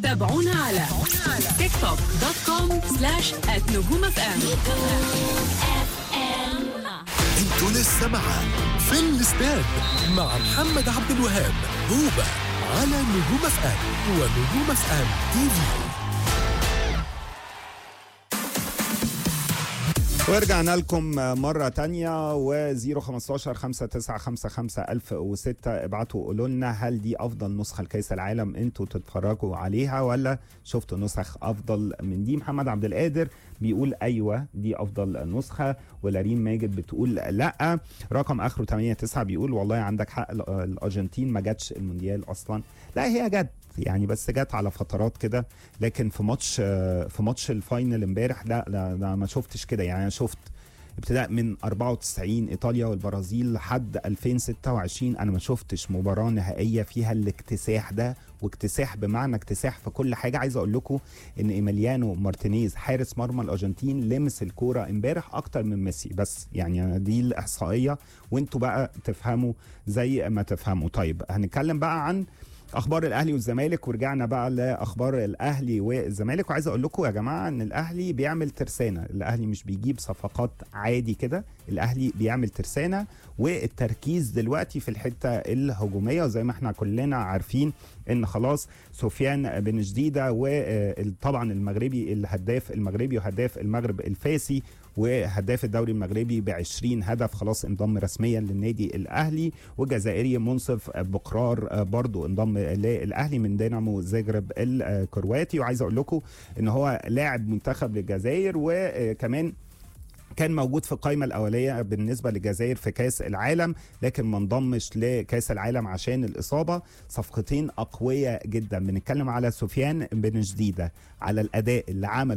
تابعونا على تيك توك دوت كوم سلاش نجوم اف ام انتوا لسه مع في الاستاد مع محمد عبد الوهاب هوبا على نجوم اف ام ونجوم اف ام تي في ورجعنا لكم مرة تانية و015 5955 1006 ابعتوا قولوا لنا هل دي أفضل نسخة لكأس العالم انتوا تتفرجوا عليها ولا شفتوا نسخ أفضل من دي محمد عبد القادر بيقول أيوة دي أفضل نسخة ولارين ماجد بتقول لأ رقم آخره 89 بيقول والله عندك حق ال- الأرجنتين ما جاتش المونديال أصلا لا هي جت يعني بس جت على فترات كده لكن في ماتش في ماتش الفاينل امبارح لا لا, لا ما شفتش كده يعني انا شفت ابتداء من 94 ايطاليا والبرازيل لحد 2026 انا ما شفتش مباراه نهائيه فيها الاكتساح ده واكتساح بمعنى اكتساح في كل حاجه عايز اقول لكم ان ايميليانو مارتينيز حارس مرمى الارجنتين لمس الكوره امبارح اكتر من ميسي بس يعني دي الاحصائيه وانتوا بقى تفهموا زي ما تفهموا طيب هنتكلم بقى عن اخبار الاهلي والزمالك ورجعنا بقى لاخبار الاهلي والزمالك وعايز اقول لكم يا جماعه ان الاهلي بيعمل ترسانه الاهلي مش بيجيب صفقات عادي كده الاهلي بيعمل ترسانه والتركيز دلوقتي في الحته الهجوميه وزي ما احنا كلنا عارفين ان خلاص سفيان بن جديده وطبعا المغربي الهداف المغربي وهداف المغرب الفاسي وهداف الدوري المغربي ب 20 هدف خلاص انضم رسميا للنادي الاهلي والجزائري منصف بقرار برضو انضم للاهلي من دينامو زاغرب الكرواتي وعايز اقول لكم ان هو لاعب منتخب للجزائر وكمان كان موجود في القائمة الأولية بالنسبة للجزائر في كأس العالم لكن ما انضمش لكأس العالم عشان الإصابة صفقتين أقوياء جدا بنتكلم على سفيان بن جديدة على الأداء اللي عمل